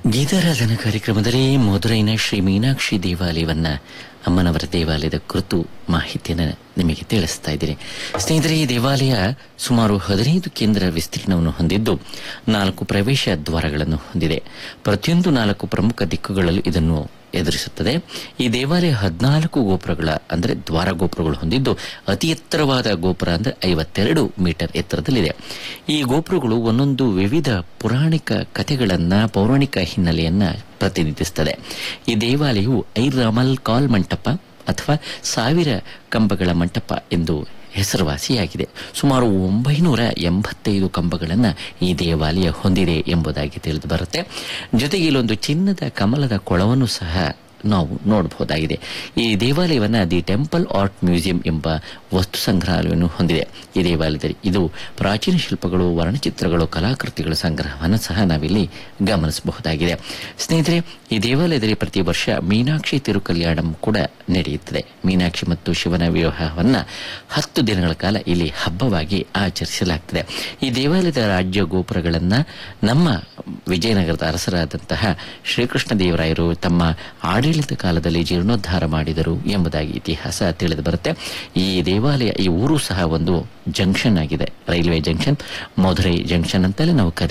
ಗೀತಾರಾಧನಾ ಕಾರ್ಯಕ್ರಮದಲ್ಲಿ ಮಧುರೈನ ಶ್ರೀ ಮೀನಾಕ್ಷಿ ದೇವಾಲಯವನ್ನ ಅಮ್ಮನವರ ದೇವಾಲಯದ ಕುರಿತು ಮಾಹಿತಿಯನ್ನು ನಿಮಗೆ ತಿಳಿಸ್ತಾ ಇದ್ದೀನಿ ಸ್ನೇಹಿತರೆ ಈ ದೇವಾಲಯ ಸುಮಾರು ಹದಿನೈದು ಕೇಂದ್ರ ವಿಸ್ತೀರ್ಣವನ್ನು ಹೊಂದಿದ್ದು ನಾಲ್ಕು ಪ್ರವೇಶ ದ್ವಾರಗಳನ್ನು ಹೊಂದಿದೆ ಪ್ರತಿಯೊಂದು ನಾಲ್ಕು ಪ್ರಮುಖ ದಿಕ್ಕುಗಳಲ್ಲೂ ಇದನ್ನು ಎದುರಿಸುತ್ತದೆ ಈ ದೇವಾಲಯ ಹದಿನಾಲ್ಕು ಗೋಪುರಗಳ ಅಂದರೆ ದ್ವಾರ ಗೋಪುರಗಳು ಹೊಂದಿದ್ದು ಅತಿ ಎತ್ತರವಾದ ಗೋಪುರ ಅಂದರೆ ಐವತ್ತೆರಡು ಮೀಟರ್ ಎತ್ತರದಲ್ಲಿದೆ ಈ ಗೋಪುರಗಳು ಒಂದೊಂದು ವಿವಿಧ ಪುರಾಣಿಕ ಕಥೆಗಳನ್ನ ಪೌರಾಣಿಕ ಹಿನ್ನೆಲೆಯನ್ನ ಪ್ರತಿನಿಧಿಸುತ್ತದೆ ಈ ದೇವಾಲಯವು ಐರಾಮಲ್ ಕಾಲ್ ಮಂಟಪ ಅಥವಾ ಸಾವಿರ ಕಂಬಗಳ ಮಂಟಪ ಎಂದು ಹೆಸರುವಾಸಿಯಾಗಿದೆ ಸುಮಾರು ಒಂಬೈನೂರ ಎಂಬತ್ತೈದು ಕಂಬಗಳನ್ನು ಈ ದೇವಾಲಯ ಹೊಂದಿದೆ ಎಂಬುದಾಗಿ ತಿಳಿದು ಬರುತ್ತೆ ಜೊತೆಗೆ ಇಲ್ಲೊಂದು ಚಿನ್ನದ ಕಮಲದ ಕೊಳವನ್ನು ಸಹ ನಾವು ನೋಡಬಹುದಾಗಿದೆ ಈ ದೇವಾಲಯವನ್ನ ದಿ ಟೆಂಪಲ್ ಆರ್ಟ್ ಮ್ಯೂಸಿಯಂ ಎಂಬ ವಸ್ತು ಸಂಗ್ರಹಾಲಯವನ್ನು ಹೊಂದಿದೆ ಈ ದೇವಾಲಯದಲ್ಲಿ ಇದು ಪ್ರಾಚೀನ ಶಿಲ್ಪಗಳು ವರ್ಣಚಿತ್ರಗಳು ಕಲಾಕೃತಿಗಳ ಸಂಗ್ರಹವನ್ನು ಸಹ ನಾವಿಲ್ಲಿ ಗಮನಿಸಬಹುದಾಗಿದೆ ಸ್ನೇಹಿತರೆ ಈ ದೇವಾಲಯದಲ್ಲಿ ಪ್ರತಿ ವರ್ಷ ಮೀನಾಕ್ಷಿ ತಿರುಕಲ್ಯಾಣಂ ಕೂಡ ನಡೆಯುತ್ತದೆ ಮೀನಾಕ್ಷಿ ಮತ್ತು ಶಿವನ ವಿವಾಹವನ್ನ ಹತ್ತು ದಿನಗಳ ಕಾಲ ಇಲ್ಲಿ ಹಬ್ಬವಾಗಿ ಆಚರಿಸಲಾಗ್ತದೆ ಈ ದೇವಾಲಯದ ರಾಜ್ಯ ಗೋಪುರಗಳನ್ನ ನಮ್ಮ ವಿಜಯನಗರದ ಅರಸರಾದಂತಹ ಶ್ರೀಕೃಷ್ಣ ದೇವರಾಯರು ತಮ್ಮ ಆಡಳಿತ ಕಾಲದಲ್ಲಿ ಜೀರ್ಣೋದ್ಧಾರ ಮಾಡಿದರು ಎಂಬುದಾಗಿ ಇತಿಹಾಸ ತಿಳಿದು ಬರುತ್ತೆ ಈ ದೇವಾಲಯ ಈ ಊರು ಸಹ ಒಂದು ಜಂಕ್ಷನ್ ಆಗಿದೆ ರೈಲ್ವೆ ಜಂಕ್ಷನ್ ಮಧುರೈ ಜಂಕ್ಷನ್ ಅಂತಲೇ ನಾವು ಕರಿ